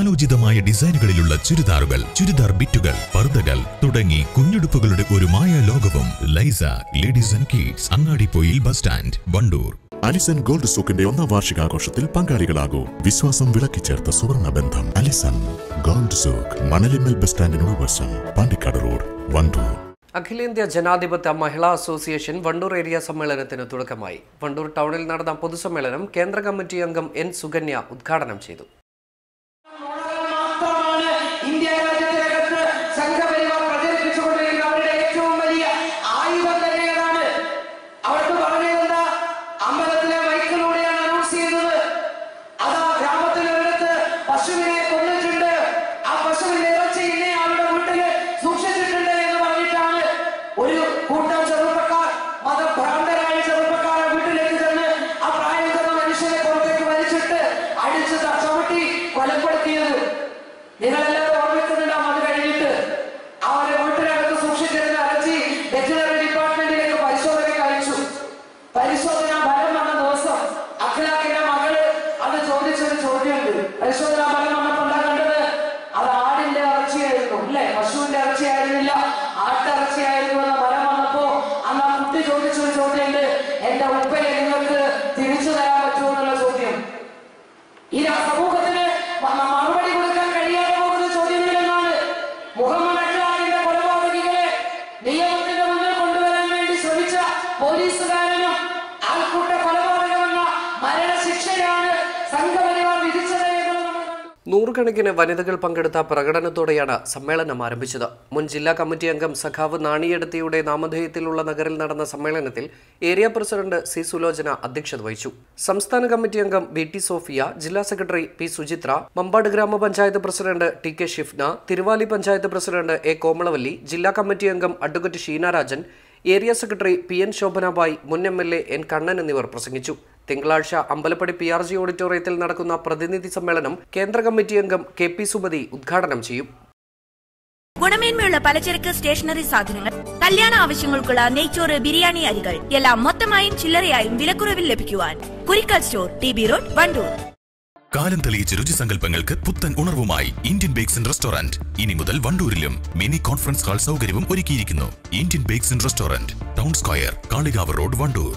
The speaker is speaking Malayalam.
കാലോചിതമായ ഡിസൈനുകളിലുള്ള ചുരിദാറുകൾ ചുരിദാർ ബിറ്റുകൾ പർദ്ദകൾ തുടങ്ങി കുഞ്ഞുടുപ്പുകളുടെ ഒരു മായ ലോകവും ലൈസ ladies and kids Angadippoyil bus stand Wandoor Alison gold സൂക്കിന്റെ ഒന്നാം വാർഷികാഘോഷത്തിൽ പങ്കാളികളാകൂ വിശ്വാസം വിളക്കി ചേർത്ത സുവർണ ബന്ധം അലിസൺ ഗോൾഡ് സൂക്ക് മണലിമ്മൽ ബസ് സ്റ്റാൻഡിനോട് വശം പാണ്ടിക്കാട് റോഡ് വണ്ടൂർ അഖിലേന്ത്യാ ജനാധിപത്യ മഹിളാ അസോസിയേഷൻ വണ്ടൂർ ഏരിയ സമ്മേളനത്തിന് തുടക്കമായി വണ്ടൂർ ടൗണിൽ നടന്ന പൊതുസമ്മേളനം കേന്ദ്ര കമ്മിറ്റി അംഗം എൻ സുകന്യ ഉദ്ഘാടനം ചെയ്തു മാത്രമാണ് ഇന്ത്യ രാജ്യത്തിനകത്ത് സംഘപരിവാർ പ്രചരിപ്പിച്ചുകൊണ്ടിരിക്കുന്ന അവരുടെ ഏറ്റവും വലിയ ആയുധം തന്നെ ഏതാണ് അവർക്ക് പറഞ്ഞതെന്താ അമ്പലത്തിലെ മൈക്കിലൂടെയാണ് അനൗൺസ് ചെയ്യുന്നത് അതാ ഗ്രാമത്തിലൊരിടത്ത് പശുവിനെ കൊന്നിട്ടുണ്ട് ആ പശുവിന്റെ ഇറച്ചി ഇന്നെ ആളുടെ വീട്ടില് സൂക്ഷിച്ചിട്ടുണ്ട് എന്ന് പറഞ്ഞിട്ടാണ് ഒരു കൂട്ടം ചെറുപ്പക്കാർ മതഭ്രാന്തരായ ചെറുപ്പക്കാരെ വീട്ടിലേക്ക് ചെന്ന് ആ പ്രായം ചെന്ന മനുഷ്യനെ പുറത്തേക്ക് വലിച്ചിട്ട് അടിച്ച് ത- ചവിട്ടി കൊലപ്പെടുത്തിയത് നിങ്ങളെല്ലാവരും ഓർമ്മിക്കുന്നുണ്ടാവും അത് കഴിഞ്ഞിട്ട് അവരെ വീട്ടിനകത്ത് സൂക്ഷിച്ചിരുന്ന ഇറച്ചി വെറ്റിനറി ഡിപ്പാർട്ട്മെന്റിലേക്ക് പരിശോധനയ്ക്ക് അയച്ചു പരിശോധനാ ഫലം വന്ന ദിവസം അഖിലാഖിന്റെ മകള് അത് ചോദിച്ചൊരു ചോദ്യമുണ്ട് പരിശോധനാ ഫലം വന്നപ്പോൾ എന്താ കണ്ടത് അത് ആടിന്റെ ഇറച്ചിയായിരുന്നു അല്ലേ പശുവിന്റെ ഇറച്ചിയായിരുന്നില്ല ആട്ടിറച്ചിയായിരുന്നു എന്ന ഫലം വന്നപ്പോ അന്ന് ആ കുട്ടി ചോദിച്ചൊരു ചോദ്യമുണ്ട് എന്റെ ഉപ്പയെ നിങ്ങൾക്ക് തിരിച്ചു തരാൻ പറ്റുമോ എന്നുള്ള ചോദ്യം ഈ രാ- സമൂഹത്തിന് മ- മ- മറുപടി കൊടുക്കാൻ കഴിയാതെ പോകുന്ന ചോദ്യങ്ങളിലൊന്നാണ് മുഹമ്മദ് അഖ്ലാഖിന്റെ കൊലപാതകികളെ നിയമത്തിന്റെ മുന്നിൽ കൊണ്ടുവരാൻ വേണ്ടി ശ്രമിച്ച പോലീസുകാരനും ആൾക്കൂട്ട കൊലപാതകമെന്ന മരണശിക്ഷയാണ് സംഘപരിവാർ വിധിച്ചത് എന്നുള്ളത് നമ്മൾ കണ്ടു. നൂറുകണക്കിന് വനിതകൾ പങ്കെടുത്ത പ്രകടനത്തോടെയാണ് സമ്മേളനം ആരംഭിച്ചത് മുൻ ജില്ലാ കമ്മിറ്റി അംഗം സഖാവ് നാണിയെടുത്തിയുടെ നാമധേയത്തിലുള്ള നഗറിൽ നടന്ന സമ്മേളനത്തിൽ ഏരിയ പ്രസിഡന്റ് സി സുലോചന അധ്യക്ഷത വഹിച്ചു സംസ്ഥാന കമ്മിറ്റി അംഗം ബി ടി സോഫിയ ജില്ലാ secretary P Suchitra Mambad grama panchayat president T K Shifna Thiruvali panchayat president A Komalavalli ജില്ലാ കമ്മിറ്റി അംഗം advocate Sheena Rajan area secretary P N Shobhanabai മുൻ M L A N Kannan എന്നിവർ പ്രസംഗിച്ചു തിങ്കളാഴ്ച അമ്പലപ്പടി പി ആർ ജി ഓഡിറ്റോറിയത്തിൽ നടക്കുന്ന പ്രതിനിധി സമ്മേളനം കേന്ദ്ര കമ്മിറ്റി അംഗം കെ പി സുമതി ഉദ്ഘാടനം ചെയ്യും ഗുണമേന്മയുള്ള പലചരക്ക് സ്റ്റേഷനറി സാധനങ്ങൾ കല്യാണ ആവശ്യങ്ങൾക്കുള്ള നെയ്ച്ചോറ് ബിരിയാണി അരികൾ എല്ലാം മൊത്തമായും ചില്ലറയായും വിലക്കുറവിൽ ലഭിക്കുവാൻ Kurikkal store T B road Wandoor കാലം തെളിയിച്ച രുചിസങ്കല്പങ്ങൾക്ക് പുത്തൻ ഉണർവുമായി ഇന്ത്യൻ ബേക്സ് ആൻഡ് റെസ്റ്റോറന്റ് ഇനി മുതൽ വണ്ടൂരിലും മിനി കോൺഫറൻസ് ഹാൾ സൗകര്യവും ഒരുക്കിയിരിക്കുന്നു Indian bakes and restaurant town square Kalikavu road Wandoor